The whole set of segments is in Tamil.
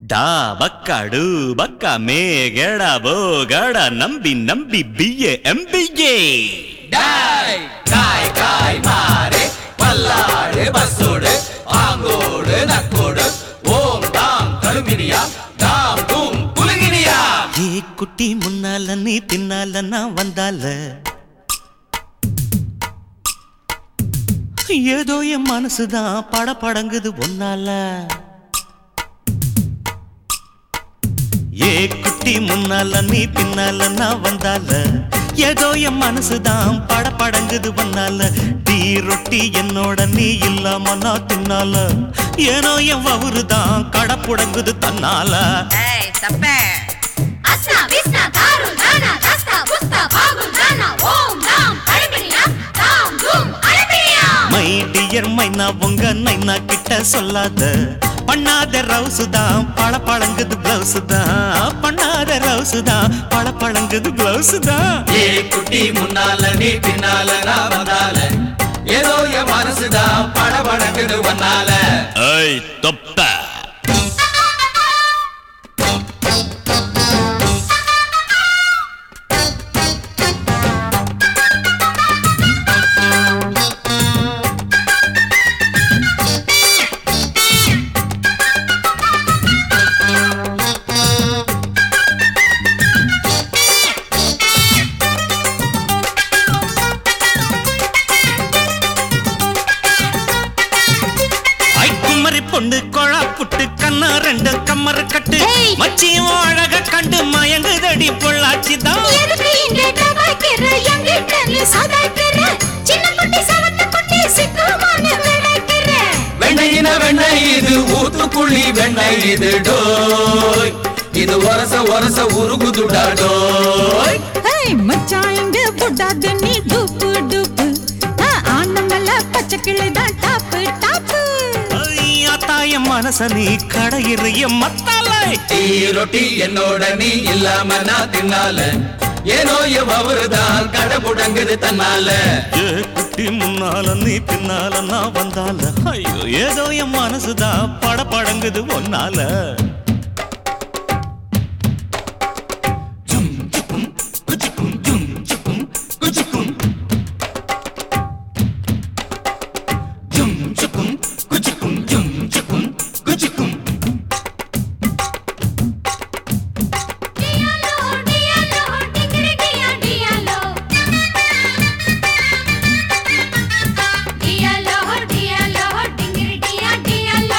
ಡಾ ಬಕ್ಕ ಡು ಬಕ್ಕ ಮೇ ಗೆಡ ಬೋ ಗಡ ನಂಬಿ ನಂಬಿ ಬಿಯೆ ಎಂಬಿಗೆ டாய் காய் காய் மாறே பல்லாடு பஸ்ஸோடு ஆங்கோடு நக்கோடு ஓம் தாம் கழுமினியா தாம் தூம் குலுங்கினியா ஏ குட்டி முன்னால நீ பின்னால நான் வந்தால ஏதோ என் மனசுதான் பட படங்குது ஒன்னால ஏ குட்டி முன்னால நீ பின்னால நான் வந்தால ஏதோ என் மனசுதான் பட படங்குது ஒன்னால டீ ரொட்டி என்னோட நீ இல்லாம நான் தின்னால ஏனோ என் வவுறுதான் கடப்புடங்குது தன்னால ஏய் சப்பே అస్నా విస్నా దారు నానా దస్తా పుస్తా బాగు నానా ఓం నామ్ అడిపినియా తాం ధూమ్ అడిపినియా மை டியர் மைனா உங்க நைனா கிட்ட சொல்லாத பண்ணாத ரவுசு தான் பழ பழங்குது பிளவுஸ் தான் பண்ணாத ரவுசு தான் பழ பழங்குது பிளவுஸ் தான் ஏ குட்டி முன்னால நீ பின்னால நான் வந்தால ஏதோ என் மனசுதான் படபடங்குது வந்தால ஐய் தொப்ப ஐ குமரி பொண்ணு கொழா புட்டு கண்ணா ரெண்டு கம்மர கட்டு ஏய். மச்சியும் அழக கண்டு மயங்குதடி பொள்ளாச்சி தான் எதுக்கு இங்க டபாய்க்கிற எங்கிட்ட நீ சதாய்க்கிற சின்ன குட்டி சவத்த குட்டி சிக்குமான விளைக்கிற வெண்ணையின வெண்ணெய் இது ஊத்துக்குழி வெண்ணெய் இது டோய் இது ஒரச ஒரச உருகுதுடா டோய் ஏய் மச்சான் இங்க போடாத நீ டூப்பு டூப்பு ஆனமல்ல பச்சை கிளை தான் டாப்பு டாப்பு தாய மனச நீ கடையிறைய மத்தாலை டீ ரொட்டி என்னோட நீ இல்லாம நான் தின்னால ஏனோ என் அவருதான் கடை முடங்குது தன்னால ஏ குட்டி முன்னால நீ பின்னால நான் வந்தால ஐயோ ஏதோ என் மனசுதான் பட படங்குது ஒன்னால ஜும் சுக்கும் குச்சுக்கும் ஜும் சுக்கும் குச்சுக்கும் డియాలో డియాలో టింగిరి డియా డియాలో డియాలో డియాలో టింగిరి డియా డియాలో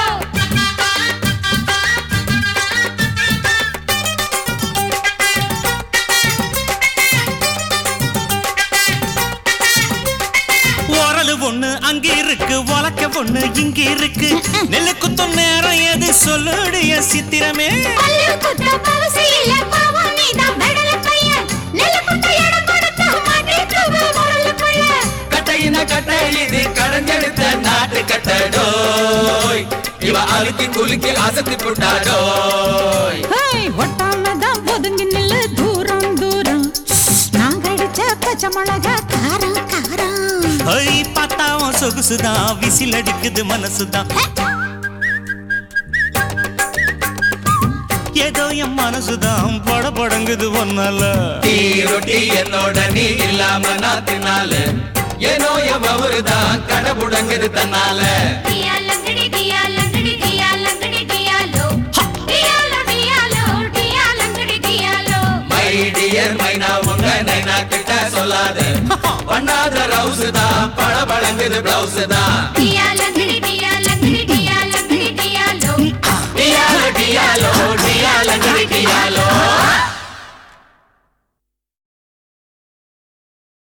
உரலு ஒண்ணு அங்க இருக்கு உலக்க ஒண்ணு இங்க இருக்கு நெல்லு குத்தும் நேரம் எது சொல்லுடைய சித்திரமே పల్లు కుట్ట పవసిల పవనిద మెడల పయ్యన్ నెలకుంట ఎడ కొడత మాటికువ మొరల పుల్ల கட்டையின கட்டை இது கடஞ்செடுத்த நாட்டு கட்டடோய் இவ அழுத்தி குலுக்கி அசத்தி புட்டாடோய் ஏய் ஒட்டாம தான் ஒதுங்கி நில்லு தூரம் தூரம் நான் கடிச்ச பச்சை மிளகா காரம் காரம் ஐ பார்த்தாவும் சொகுசுதான் விசில் அடிக்குது மனசுதான் ஏதோ என் மனசுதான் பட படங்குது ஒன்னால டீ ரொட்டி என்னோட நீ இல்லாம நான் தின்னால ஏனோ என் அவருதான் கடை முடங்குது தன்னால డియాలంగడి డియాలంగడి డియాలంగడి డియాలో డియాలో డియాలో డియాలంగడి డియాలో மை டியர் மைனா உங்க நைனா கிட்ட சொல்லாத பண்ணாத ரவுஸ் தான் பழ பழங்குது பிளவுஸ் தான் డియాలంగడి డియాలంగడి డియాలంగడి డియాలో டியாலோ டியாலோ டியாலங்கடி டியாலோ